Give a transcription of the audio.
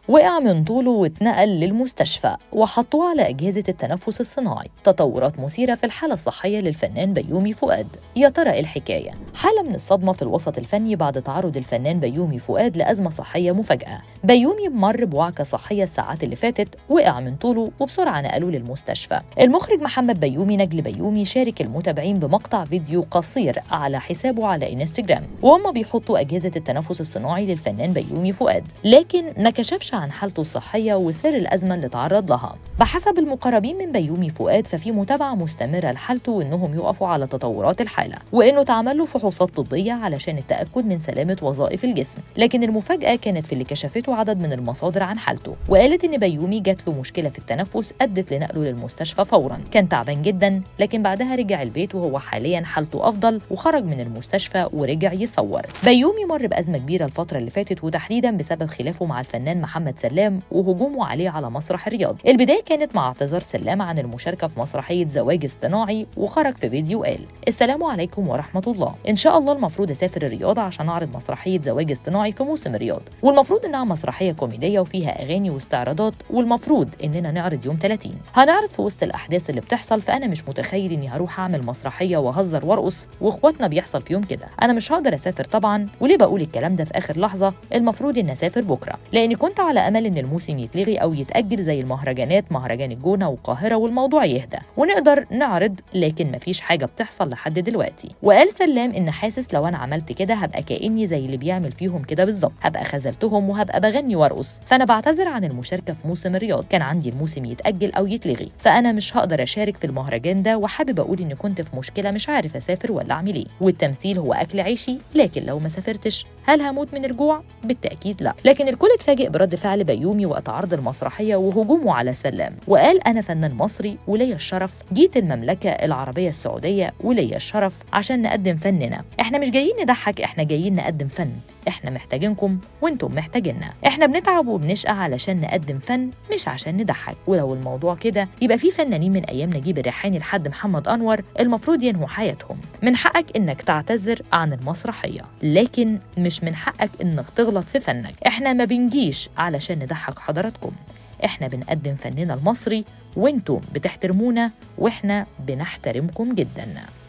وقع من طوله واتنقل للمستشفى وحطوه على أجهزة التنفس الصناعي تطورات مثيرة في الحالة الصحية للفنان بيومي فؤاد يا ترى إيه الحكاية حالة من الصدمة في الوسط الفني بعد تعرض الفنان بيومي فؤاد لأزمة صحية مفاجئة بيومي مر بوعكة صحية الساعات اللي فاتت وقع من طوله وبسرعة نقلوه للمستشفى المخرج محمد بيومي نجل بيومي شارك المتابعين بمقطع فيديو قصير على حسابه على انستجرام وهم بيحطوا أجهزة التنفس الصناعي للفنان بيومي فؤاد لكن ما كشفش عن حالته الصحية وسر الأزمة اللي تعرض لها بحسب المقربين من بيومي فؤاد ففي متابعة مستمرة لحالته وإنهم يقفوا على تطورات الحالة وإنه تعمل له فحوصات طبية علشان التأكد من سلامة وظائف الجسم لكن المفاجأة كانت في اللي كشفته عدد من المصادر عن حالته وقالت إن بيومي جات له مشكلة في التنفس أدت لنقله للمستشفى فورا كان تعبان جدا لكن بعدها رجع البيت وهو حاليا حالته أفضل وخرج من المستشفى ورجع يصور بيومي مر بأزمة كبيرة الفترة اللي فاتت وتحديدا بسبب خلافه مع الفنان محمد سلام وهجومه عليه على مسرح الرياض البداية كانت مع اعتذار سلام عن المشاركة في مسرحية زواج اصطناعي وخرج في فيديو قال السلام عليكم ورحمة الله إن شاء الله المفروض أسافر الرياض عشان أعرض مسرحية زواج اصطناعي في موسم الرياض والمفروض إنها مسرحية كوميدية وفيها أغاني واستعراضات والمفروض إننا نعرض يوم 30 هنعرض في وسط الأحداث اللي بتحصل فأنا مش متخيل إني هروح أعمل مسرحية وأهزر وأرقص وإخواتنا بيحصل فيهم كده أنا مش هقدر أسافر طبعا وليه بقول الكلام ده في آخر لحظة المفروض إني أسافر بكرة لأني كنت على أمل إن الموسم يتلغي أو يتأجل زي المهرجانات مهرجان الجونة والقاهرة والموضوع يهدى ونقدر نعرض لكن مفيش حاجة بتحصل لحد دلوقتي وقال سلام إن حاسس لو أنا عملت كده هبقى كأني زي اللي بيعمل فيهم كده بالظبط هبقى خذلتهم وهبقى بغني وارقص فأنا بعتذر عن المشاركة في موسم الرياض كان عندي الموسم يتأجل أو يتلغي فأنا مش هقدر أشارك في المهرجان ده وحابب أقول إني كنت في مشكلة مش عارف أسافر ولا أعمل إيه والتمثيل هو أكل عيشي لكن لو ما سافرتش هل هموت من الجوع؟ بالتأكيد لا لكن الكل اتفاجئ برد فعل بيومي وقت عرض المسرحية وهجومه على سلام وقال أنا فنان مصري وليا الشرف جيت المملكة العربية السعودية وليا الشرف عشان نقدم فننا احنا مش جايين نضحك احنا جايين نقدم فن احنا محتاجينكم وانتم محتاجيننا احنا بنتعب وبنشقى علشان نقدم فن مش عشان نضحك ولو الموضوع كده يبقى في فنانين من ايام نجيب الريحاني لحد محمد انور المفروض ينهوا حياتهم من حقك انك تعتذر عن المسرحيه لكن مش من حقك انك تغلط في فنك احنا ما بنجيش علشان نضحك حضراتكم احنا بنقدم فننا المصري وانتم بتحترمونا واحنا بنحترمكم جدا